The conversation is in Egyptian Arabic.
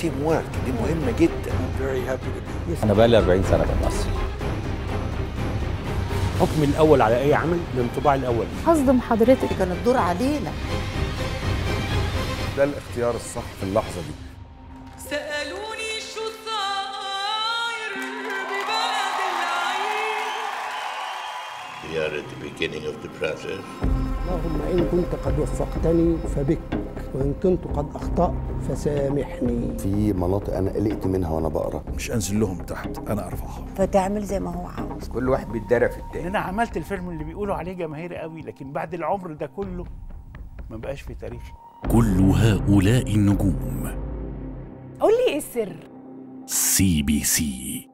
تيم وورك دي مهمه جدا انا بقى لي 40 سنه بمثل حكم الاول على اي عمل الانطباع الاول هصدم حضرتك كان الدور علينا ده الاختيار الصح في اللحظه دي سألوني شو صاير ببلد العين We are at the beginning of the process. اللهم إن كنت قد وفقتني فبك وإن كنت قد أخطأت فسامحني في مناطق انا قلقت منها وانا بقرا مش انزل لهم تحت انا ارفعها فتعمل زي ما هو عاوز كل واحد بيتدرى في التاني انا عملت الفيلم اللي بيقولوا عليه جماهيري قوي لكن بعد العمر ده كله ما بقاش في تاريخي كل هؤلاء النجوم قول لي ايه السر سي بي سي